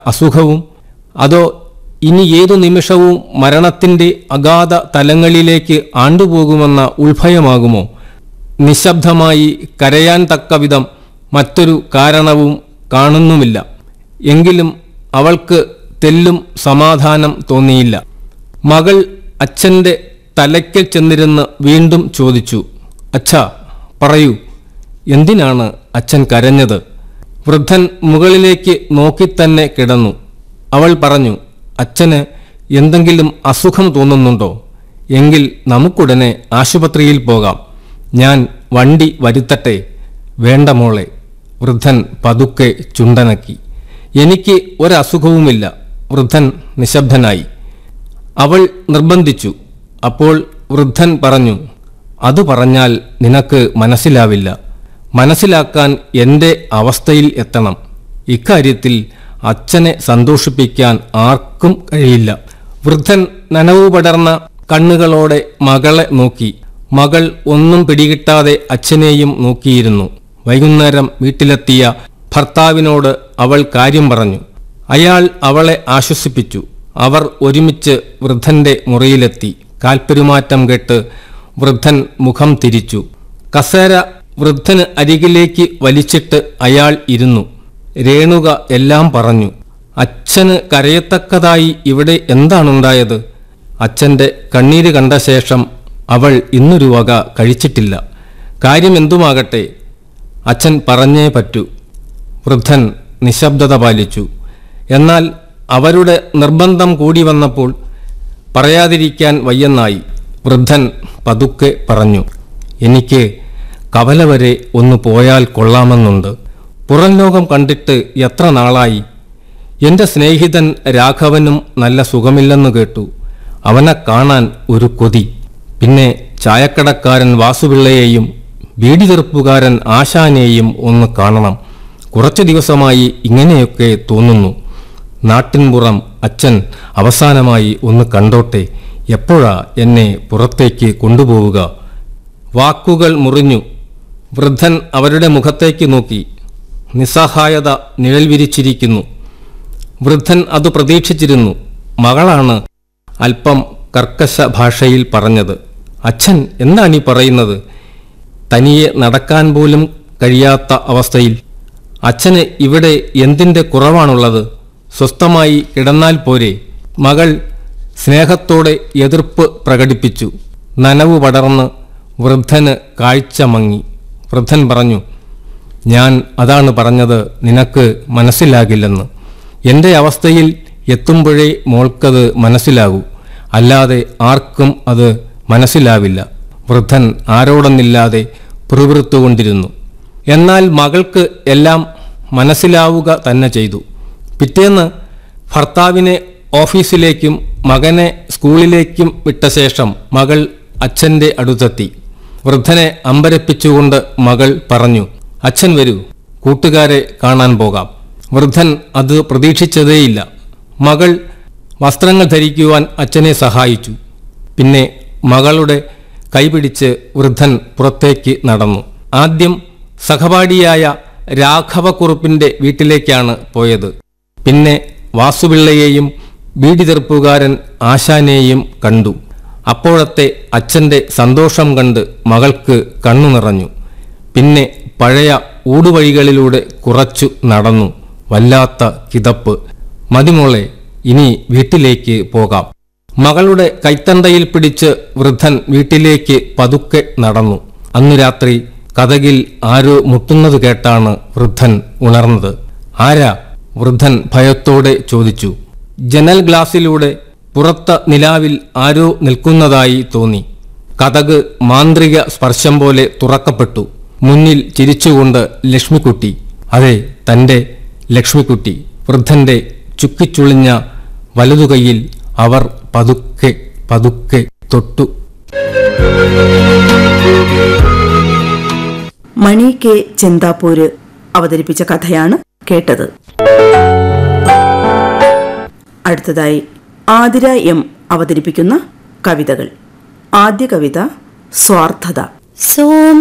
അസുഖവും അതോ ഇനി ഏതു നിമിഷവും മരണത്തിന്റെ അഗാധ തലങ്ങളിലേക്ക് ആണ്ടുപോകുമെന്ന ഉൾഭയമാകുമോ നിശബ്ദമായി കരയാൻ തക്കവിധം മറ്റൊരു കാരണവും കാണുന്നുമില്ല എങ്കിലും അവൾക്ക് തെല്ലും സമാധാനം തോന്നിയില്ല മകൾ അച്ഛന്റെ തലയ്ക്കൽ ചെന്നിരുന്ന് വീണ്ടും ചോദിച്ചു അച്ഛാ പറയൂ എന്തിനാണ് അച്ഛൻ കരഞ്ഞത് വൃദ്ധൻ മുകളിലേക്ക് നോക്കിത്തന്നെ കിടന്നു അവൾ പറഞ്ഞു അച്ഛന് എന്തെങ്കിലും അസുഖം തോന്നുന്നുണ്ടോ എങ്കിൽ നമുക്കുടനെ ആശുപത്രിയിൽ പോകാം ഞാൻ വണ്ടി വരുത്തട്ടെ വേണ്ട മോളെ വൃദ്ധൻ പതുക്കെ ചുണ്ടനക്കി എനിക്ക് ഒരസുഖവുമില്ല വൃദ്ധൻ നിശബ്ദനായി അവൾ നിർബന്ധിച്ചു അപ്പോൾ വൃദ്ധൻ പറഞ്ഞു അത് പറഞ്ഞാൽ നിനക്ക് മനസ്സിലാവില്ല മനസ്സിലാക്കാൻ എൻ്റെ അവസ്ഥയിൽ എത്തണം ഇക്കാര്യത്തിൽ അച്ഛനെ സന്തോഷിപ്പിക്കാൻ ആർക്കും കഴിയില്ല വൃദ്ധൻ നനവു പടർന്ന കണ്ണുകളോടെ മകളെ നോക്കി മകൾ ഒന്നും പിടികിട്ടാതെ അച്ഛനെയും നോക്കിയിരുന്നു വൈകുന്നേരം വീട്ടിലെത്തിയ ഭർത്താവിനോട് അവൾ കാര്യം പറഞ്ഞു അയാൾ അവളെ ആശ്വസിപ്പിച്ചു അവർ ഒരുമിച്ച് വൃദ്ധന്റെ മുറിയിലെത്തി കാൽപ്പെരുമാറ്റം കേട്ട് വൃദ്ധൻ മുഖം തിരിച്ചു കസേര വൃദ്ധന് അരികിലേക്ക് വലിച്ചിട്ട് അയാൾ ഇരുന്നു രേണുക എല്ലാം പറഞ്ഞു അച്ഛന് കരയത്തക്കതായി ഇവിടെ എന്താണുണ്ടായത് അച്ഛന്റെ കണ്ണീര് കണ്ട ശേഷം അവൾ ഇന്നൊരു വക കഴിച്ചിട്ടില്ല കാര്യമെന്തുമാകട്ടെ അച്ഛൻ പറഞ്ഞേ പറ്റൂ വൃദ്ധൻ നിശബ്ദത പാലിച്ചു എന്നാൽ അവരുടെ നിർബന്ധം കൂടി വന്നപ്പോൾ പറയാതിരിക്കാൻ വയ്യെന്നായി വൃദ്ധൻ പതുക്കെ പറഞ്ഞു എനിക്ക് കവല വരെ ഒന്ന് പോയാൽ കൊള്ളാമെന്നുണ്ട് പുറം ലോകം കണ്ടിട്ട് എത്ര നാളായി എന്റെ സ്നേഹിതൻ രാഘവനും നല്ല സുഖമില്ലെന്ന് കേട്ടു അവനെ കാണാൻ ഒരു കൊതി പിന്നെ ചായക്കടക്കാരൻ വാസുപിള്ളയെയും ബീഡി തെറുപ്പുകാരൻ ആശാനെയും ഒന്ന് കാണണം കുറച്ചു ദിവസമായി ഇങ്ങനെയൊക്കെ തോന്നുന്നു നാട്ടിൻപുറം അച്ഛൻ അവസാനമായി ഒന്ന് കണ്ടോട്ടെ എപ്പോഴാ എന്നെ പുറത്തേക്ക് കൊണ്ടുപോവുക വാക്കുകൾ മുറിഞ്ഞു വൃദ്ധൻ അവരുടെ മുഖത്തേക്ക് നോക്കി നിസ്സഹായത നിഴൽ വിരിച്ചിരിക്കുന്നു വൃദ്ധൻ അത് പ്രതീക്ഷിച്ചിരുന്നു മകളാണ് അല്പം കർക്കശ ഭാഷയിൽ പറഞ്ഞത് അച്ഛൻ എന്താണീ പറയുന്നത് തനിയെ നടക്കാൻ പോലും കഴിയാത്ത അവസ്ഥയിൽ അച്ഛന് ഇവിടെ എന്തിൻ്റെ കുറവാണുള്ളത് സ്വസ്ഥമായി കിടന്നാൽ പോരെ മകൾ സ്നേഹത്തോടെ എതിർപ്പ് പ്രകടിപ്പിച്ചു നനവ് പടർന്ന് വൃദ്ധന് കാഴ്ച മങ്ങി വൃദ്ധൻ പറഞ്ഞു ഞാൻ അതാണ് പറഞ്ഞത് നിനക്ക് മനസ്സിലാകില്ലെന്ന് എൻ്റെ അവസ്ഥയിൽ എത്തുമ്പോഴേ മോൾക്കത് മനസ്സിലാകൂ അല്ലാതെ ആർക്കും അത് മനസ്സിലാവില്ല വൃദ്ധൻ ആരോടൊന്നില്ലാതെ പിറുപിറുത്തുകൊണ്ടിരുന്നു എന്നാൽ മകൾക്ക് എല്ലാം മനസ്സിലാവുക തന്നെ ചെയ്തു പിറ്റേന്ന് ഭർത്താവിനെ ഓഫീസിലേക്കും മകനെ സ്കൂളിലേക്കും വിട്ട ശേഷം മകൾ അച്ഛൻ്റെ അടുത്തെത്തി വൃദ്ധനെ അമ്പരപ്പിച്ചുകൊണ്ട് മകൾ പറഞ്ഞു അച്ഛൻ വരൂ കൂട്ടുകാരെ കാണാൻ പോകാം വൃദ്ധൻ അത് പ്രതീക്ഷിച്ചതേയില്ല മകൾ വസ്ത്രങ്ങൾ ധരിക്കുവാൻ അച്ഛനെ സഹായിച്ചു പിന്നെ മകളുടെ കൈപിടിച്ച് വൃദ്ധൻ പുറത്തേക്ക് നടന്നു ആദ്യം സഹപാഠിയായ രാഘവക്കുറുപ്പിന്റെ വീട്ടിലേക്കാണ് പോയത് പിന്നെ വാസുപിള്ളയെയും ബീഡി തെറുപ്പുകാരൻ ആശാനെയും കണ്ടു അപ്പോഴത്തെ അച്ഛന്റെ സന്തോഷം കണ്ട് മകൾക്ക് കണ്ണു നിറഞ്ഞു പിന്നെ പഴയ ഊടുവഴികളിലൂടെ കുറച്ചു നടന്നു വല്ലാത്ത കിതപ്പ് മതിമോളെ ഇനി വീട്ടിലേക്ക് പോകാം മകളുടെ കൈത്തണ്ടയിൽ പിടിച്ച് വൃദ്ധൻ വീട്ടിലേക്ക് പതുക്കെ നടന്നു അന്നു രാത്രി കഥകിൽ ആരോ മുട്ടുന്നത് കേട്ടാണ് വൃദ്ധൻ ഉണർന്നത് ആരാ വൃദ്ധൻ ഭയത്തോടെ ചോദിച്ചു ജനൽ ഗ്ലാസിലൂടെ പുറത്ത നിലാവിൽ ആരോ നിൽക്കുന്നതായി തോന്നി കഥക് മാന്ത്രിക സ്പർശം പോലെ തുറക്കപ്പെട്ടു മുന്നിൽ ചിരിച്ചുകൊണ്ട് ലക്ഷ്മിക്കുട്ടി അതെ തന്റെ ലക്ഷ്മിക്കുട്ടി വൃദ്ധന്റെ ചുക്കിച്ചുളിഞ്ഞ വലതുകൈയിൽ അവർ പതുക്കെ പതുക്കെ തൊട്ടു മണി കെ ചെന്താപ്പൂര് അവതരിപ്പിച്ച കഥയാണ് കേട്ടത് അടുത്തതായി ആതിര എം അവതരിപ്പിക്കുന്ന കവിതകൾ ആദ്യ കവിത സ്വാർത്ഥത സോമ